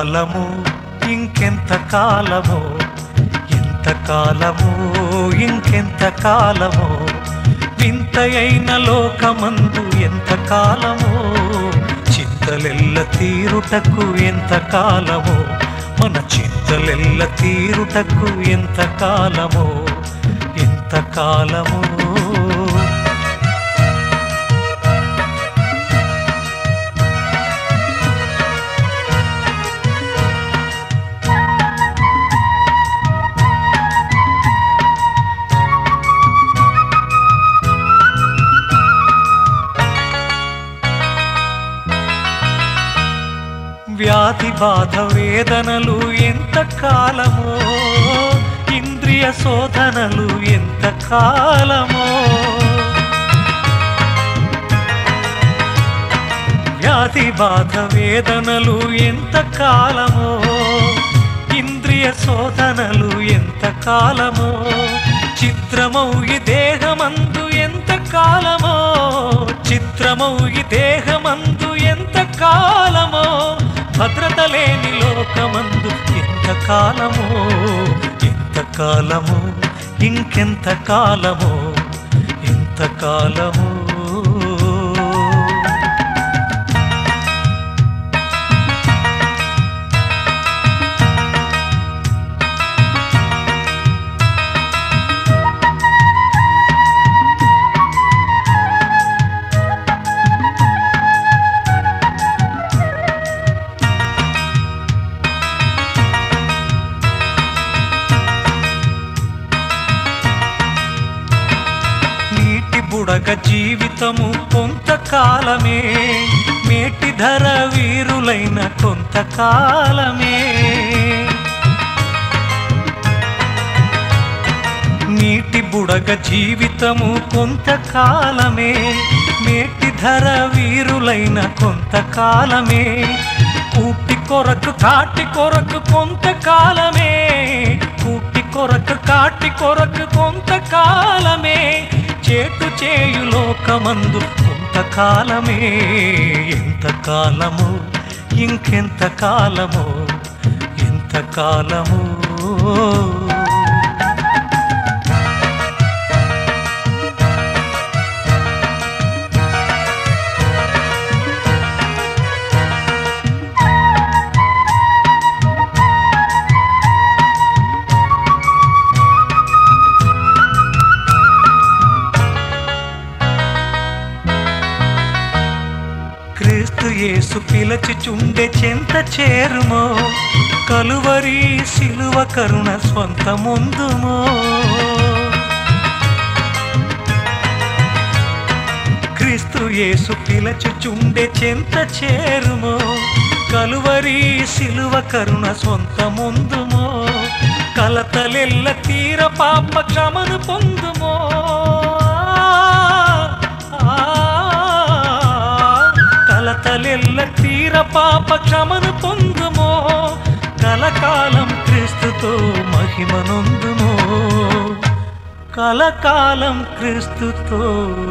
కాలము ఇంకెంత కాలము ఎంత కాలము ఇంకెంత కాలము వింతయైన లోకమందు ఎంత కాలము చింతలెల్ల తీరుటకు ఎంత కాలము మన చింతలెల్ల తీరుటకు ఎంత కాలము ఎంత కాలము వ్యాధి బాధ వేదనలు ఎంత కాలమో ఇంద్రియ శోధనలు ఎంత కాలమో వ్యాధి బాధ వేదనలు ఎంత కాలమో ఇంద్రియ శోధనలు ఎంత కాలమో చిత్రమౌ ఈ దేహమందు ఎంత కాలమో చిత్రమౌ ఈ దేహమందు ఎంత కాలమో భద్రత లేని లోకమందు ఎంత కాలమో ఎంత కాలమో ఇంకెంత కాలమో ఎంత కాలమో నీటి బుడగ జీవితము కొంతకాలమే మేటి ధర వీరులైన కొంతకాలమే నీటి బుడగ జీవితము కొంతకాలమే మేటి ధర వీరులైన కొంతకాలమే కూటి కొరకు కాటి కొరకు కొంతకాలమే కూటి కొరకు కాటి కొరకు కొంతకాలమే చేటు చేయు లోకమందు కొంతకాలమే ఎంత కాలము ఇంకెంత కాలము ఎంత కాలము క్రీస్తు యేసు పిలచుచుండె చెంత చేరుమో కలువరి సిలువ కరుణ స్వంత ముందుమో క్రీస్తు యేసు పిలచుచుండె చెంత చేరుమో కలువరి సిలువ కరుణ సొంత ముందుమో కలతలెల్ల తీర పాప క్షమను పొందుమో ఆ, కలతలెల్ల తీర పాప క్షమను పొందుమో కలకాలం క్రీస్తుతో మహిమనొందుమో కలకాలం క్రీస్తుతో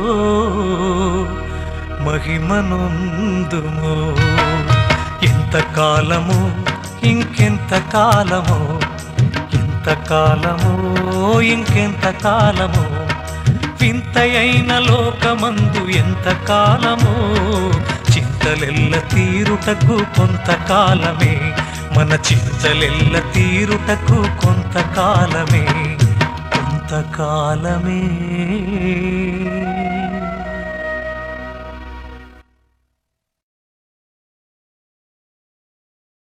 మహిమనొందుము ఎంత కాలము ఇంకెంత కాలము ఎంత కాలము ఇంకెంత కాలము వింతయైన లోకమందు ఎంత కాలము చింతలెల్ల తీరుటకు కొంతకాలమే మన చింతలెల్ల తీరుటకు కొంతకాలమే కొంతకాలమే